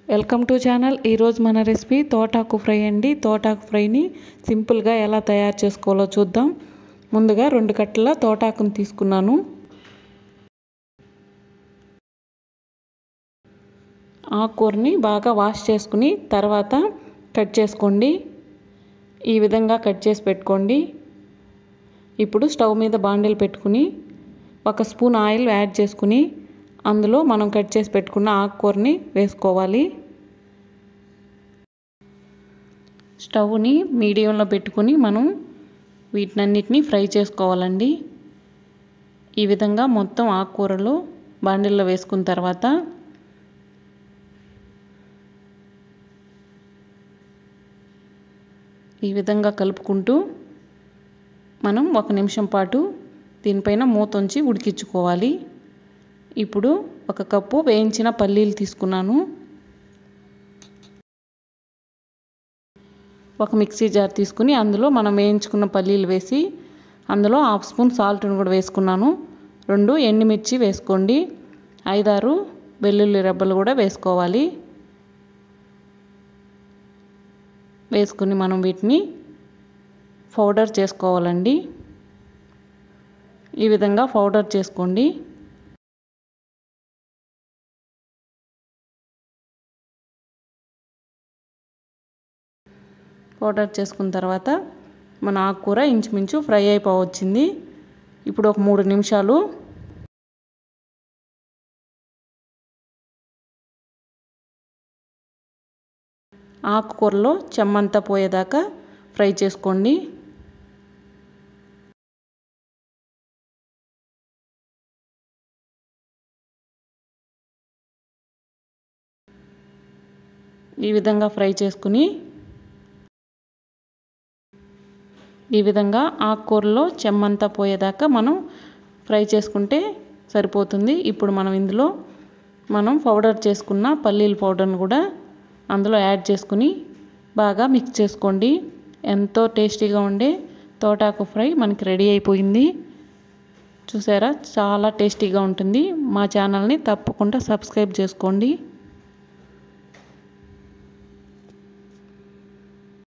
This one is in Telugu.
వెల్కమ్ టు ఛానల్ ఈరోజు మన రెసిపీ తోటాకు ఫ్రై అండి తోటాకు ఫ్రైని సింపుల్గా ఎలా తయారు చేసుకోవాలో చూద్దాం ముందుగా రెండు కట్టల తోటాకుని తీసుకున్నాను ఆకుకూరని బాగా వాష్ చేసుకుని తర్వాత కట్ చేసుకోండి ఈ విధంగా కట్ చేసి పెట్టుకోండి ఇప్పుడు స్టవ్ మీద బాండీలు పెట్టుకుని ఒక స్పూన్ ఆయిల్ యాడ్ చేసుకుని అందులో మనం కట్ చేసి పెట్టుకున్న ఆకుకూరని వేసుకోవాలి స్టవ్ని మీడియంలో పెట్టుకుని మనం వీటినన్నిటిని ఫ్రై చేసుకోవాలండి ఈ విధంగా మొత్తం ఆకుకూరలు బాండిల్లో వేసుకున్న తర్వాత ఈ విధంగా కలుపుకుంటూ మనం ఒక నిమిషం పాటు దీనిపైన మూత ఉంచి ఉడికించుకోవాలి ఇప్పుడు ఒక కప్పు వేయించిన పల్లీలు తీసుకున్నాను ఒక మిక్సీ జార్ తీసుకుని అందులో మనం వేయించుకున్న పల్లీలు వేసి అందులో హాఫ్ స్పూన్ సాల్ట్ని కూడా వేసుకున్నాను రెండు ఎండుమిర్చి వేసుకోండి ఐదారు వెల్లుల్లి రెబ్బలు కూడా వేసుకోవాలి వేసుకుని మనం వీటిని పౌడర్ చేసుకోవాలండి ఈ విధంగా పౌడర్ చేసుకోండి పౌడర్ చేసుకున్న తర్వాత మన ఆకుకూర ఇంచుమించు ఫ్రై అయిపోవచ్చింది ఇప్పుడు ఒక మూడు నిమిషాలు ఆకుకూరలో చెమ్మంతా పోయేదాకా ఫ్రై చేసుకోండి ఈ విధంగా ఫ్రై చేసుకుని ఈ విధంగా ఆకుకూరలో చెమ్మంతా పోయేదాకా మనం ఫ్రై చేసుకుంటే సరిపోతుంది ఇప్పుడు మనం ఇందులో మనం పౌడర్ చేసుకున్న పల్లీల పౌడర్ని కూడా అందులో యాడ్ చేసుకుని బాగా మిక్స్ చేసుకోండి ఎంతో టేస్టీగా ఉండే తోటాకు ఫ్రై మనకి రెడీ అయిపోయింది చూసారా చాలా టేస్టీగా ఉంటుంది మా ఛానల్ని తప్పకుండా సబ్స్క్రైబ్ చేసుకోండి